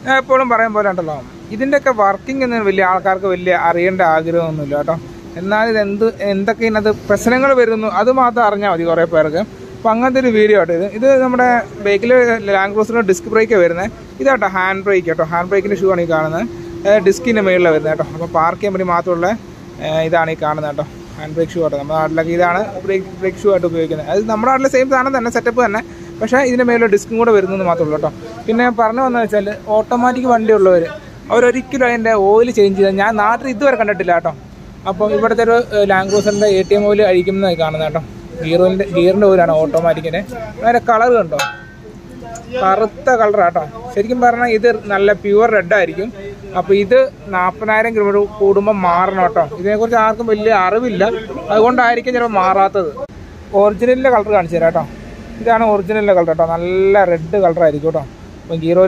ഞാൻ എപ്പോഴും പറയും പോലെ ഉണ്ടല്ലോ ഇതിൻ്റെയൊക്കെ വർക്കിംഗ് ഒന്നും വലിയ ആൾക്കാർക്ക് വലിയ അറിയേണ്ട ആഗ്രഹമൊന്നുമില്ല കേട്ടോ എന്നാൽ ഇത് എന്ത് എന്തൊക്കെ ഇതിനകത്ത് പ്രശ്നങ്ങൾ വരുന്നു അത് മാത്രം അറിഞ്ഞാൽ മതി കുറേ പേർക്ക് അപ്പോൾ അങ്ങനത്തെ ഒരു വീഡിയോ ആട്ടോ ഇത് ഇത് നമ്മുടെ ബൈക്കിൽ ലാൻഡ് ക്രൂസറിൻ്റെ ഡിസ്ക് ബ്രേക്ക് വരുന്നത് ഇതാട്ടോ ഹാൻഡ് ബ്രേക്ക് കേട്ടോ ഹാൻഡ് ബ്രേക്കിൻ്റെ ഷൂ ആണ് ഈ കാണുന്നത് ഡിസ്കിൻ്റെ മുകളിലാണ് വരുന്നത് കേട്ടോ അപ്പോൾ പാർക്ക് ചെയ്യാൻ വേണ്ടി മാത്രമുള്ള ഏഹ്, ഇതാണ് ഈ കാണുന്നത് കേട്ടോ ഹാൻഡ് ബ്രേക്ക് ഷൂ ആട്ടോ നമ്മുടെ നാട്ടിലൊക്കെ ഇതാണ് ബ്രേക്ക് ബ്രേക്ക് ഷൂ ആയിട്ട് ഉപയോഗിക്കുന്നത് അത് നമ്മുടെ നാട്ടിലെ സെയിം സാധനം തന്നെ സെറ്റപ്പ് തന്നെ പക്ഷേ ഇതിൻ്റെ മേലെ ഡിസ്കും കൂടെ വരുന്നത് മാത്രമേ ഉള്ളൂ കേട്ടോ പിന്നെ പറഞ്ഞു വന്നത് വെച്ചാൽ ഓട്ടോമാറ്റിക് വണ്ടി ഉള്ളവർ അവരൊരിക്കലും അതിൻ്റെ ഓയിൽ ചേഞ്ച് ചെയ്താൽ ഞാൻ നാട്ടിൽ ഇതുവരെ കണ്ടിട്ടില്ല കേട്ടോ അപ്പോൾ ഇവിടുത്തെ ഒരു ലാൻഡ് ക്രൂസറിൻ്റെ എ ടി എം ഓയിൽ അഴിക്കുന്നതായി കാണുന്നത് കേട്ടോ ഗിയറിൻ്റെ ഗിയറിൻ്റെ ഓയിലാണ് ഓട്ടോമാറ്റിക്കിൻ്റെ അതിൻ്റെ കളർ കണ്ടോ കറുത്ത കളറാട്ടോ ശരിക്കും പറഞ്ഞാൽ ഇത് നല്ല പ്യുവർ റെഡ് ആയിരിക്കും അപ്പോൾ ഇത് നാൽപ്പതിനായിരം കിലോമീറ്റർ കൂടുമ്പോൾ മാറണം കേട്ടോ ഇതിനെക്കുറിച്ച് ആർക്കും വലിയ അറിവില്ല അതുകൊണ്ടായിരിക്കും ചിലപ്പോൾ മാറാത്തത് ഒറിജിനലിൻ്റെ കളർ കാണിച്ചു തരാം കേട്ടോ ഇതാണ് ഒറിജിനലിൻ്റെ കളർ കേട്ടോ നല്ല റെഡ് കളറായിരിക്കും കേട്ടോ അപ്പം ഗീറോ